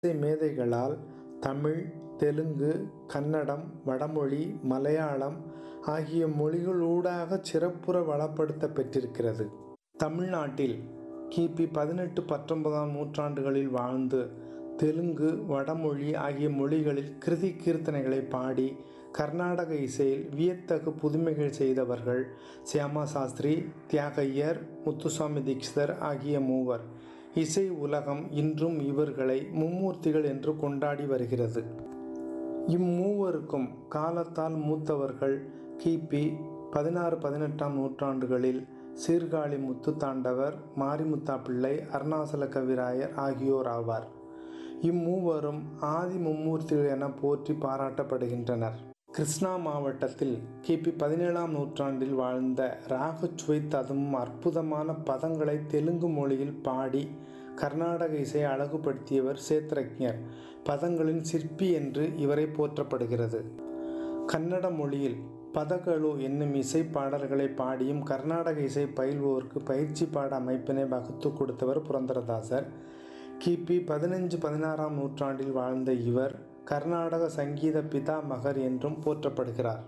இசை மேதைகளால் தமிழ் தெலுங்கு கன்னடம் வடமொழி மலையாளம் ஆகிய மொழிகளூடாக சிறப்புற வளப்படுத்தப் பெற்றிருக்கிறது தமிழ்நாட்டில் கிபி பதினெட்டு பத்தொன்பதாம் நூற்றாண்டுகளில் வாழ்ந்து தெலுங்கு வடமொழி ஆகிய மொழிகளில் கிருதி கீர்த்தனைகளை பாடி கர்நாடக இசையில் வியத்தகு புதுமைகள் செய்தவர்கள் சியாமா சாஸ்திரி தியாகையர் முத்துசாமி தீட்சிதர் ஆகிய மூவர் இசை உலகம் இன்றும் இவர்களை மும்மூர்த்திகள் என்று கொண்டாடி வருகிறது இம்மூவருக்கும் காலத்தால் மூத்தவர்கள் கிபி பதினாறு பதினெட்டாம் நூற்றாண்டுகளில் சீர்காழி முத்துத்தாண்டவர் மாரிமுத்தா பிள்ளை அருணாசல கவிராயர் ஆகியோர் ஆவார் இம்மூவரும் ஆதி மும்மூர்த்திகள் என போற்றி பாராட்டப்படுகின்றனர் கிருஷ்ணா மாவட்டத்தில் கிபி பதினேழாம் நூற்றாண்டில் வாழ்ந்த ராகச்சுவை ததும்பும் அற்புதமான பதங்களை தெலுங்கு மொழியில் பாடி கர்நாடக இசையை அழகுபடுத்தியவர் சேத்ரஜர் பதங்களின் சிற்பி என்று இவரை போற்றப்படுகிறது கன்னட மொழியில் பதகளு என்னும் இசை பாடல்களை பாடியும் கர்நாடக இசை பயில்வோருக்கு பயிற்சி பாட அமைப்பினை வகுத்து கொடுத்தவர் புரந்தரதாசர் கிபி பதினஞ்சு பதினாறாம் நூற்றாண்டில் வாழ்ந்த இவர் கர்நாடக சங்கீத பிதாமகர் என்றும் போற்றப்படுகிறார்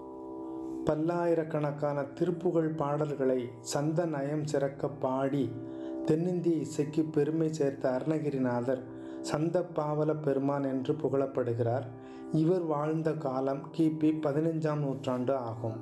பல்லாயிரக்கணக்கான திருப்புகழ் பாடல்களை சந்த நயம் சிறக்க பாடி தென்னிந்திய இசைக்கு பெருமை சேர்த்த அருணகிரிநாதர் சந்த பாவல பெருமான் என்று புகழப்படுகிறார் இவர் வாழ்ந்த காலம் கிபி பதினைஞ்சாம் நூற்றாண்டு ஆகும்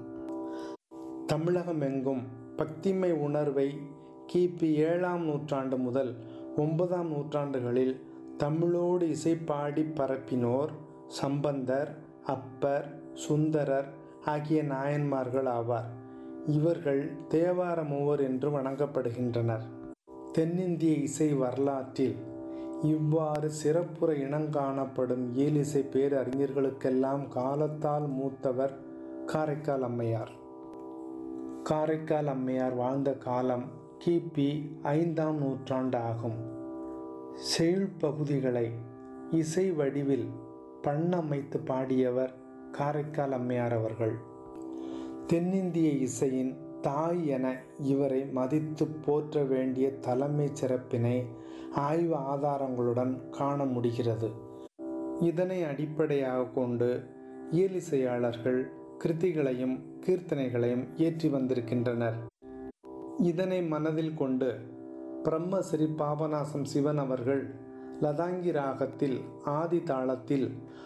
தமிழகம் எங்கும் பக்திமை உணர்வை கிபி ஏழாம் நூற்றாண்டு முதல் ஒன்பதாம் நூற்றாண்டுகளில் தமிழோடு இசை பாடி பரப்பினோர் சம்பந்தர் அப்பர் சுந்தரர் ஆகிய நாயன்மார்கள் ஆவார் இவர்கள் தேவார மூவர் என்று வணங்கப்படுகின்றனர் தென்னிந்திய இசை வரலாற்றில் இவ்வாறு சிறப்புற இனங்காணப்படும் இயலிசை பேரறிஞர்களுக்கெல்லாம் காலத்தால் மூத்தவர் காரைக்கால் அம்மையார் காரைக்கால் அம்மையார் வாழ்ந்த காலம் கிபி ஐந்தாம் நூற்றாண்டு ஆகும் செழில் பகுதிகளை இசை வடிவில் பண்ணமைத்து பாடியவர் காரைக்கால் அம்மையார் அவர்கள் தென்னிந்திய இசையின் தாய் என இவரை மதித்து போற்ற வேண்டிய தலைமை சிறப்பினை ஆய்வு ஆதாரங்களுடன் காண முடிகிறது இதனை அடிப்படையாக கொண்டு இயலிசையாளர்கள் கிருதிகளையும் கீர்த்தனைகளையும் ஏற்றி வந்திருக்கின்றனர் இதனை மனதில் கொண்டு பிரம்மஸ்ரீ பாபநாசம் சிவன் அவர்கள் லதாங்கி ராகத்தில் ஆதி தாளத்தில்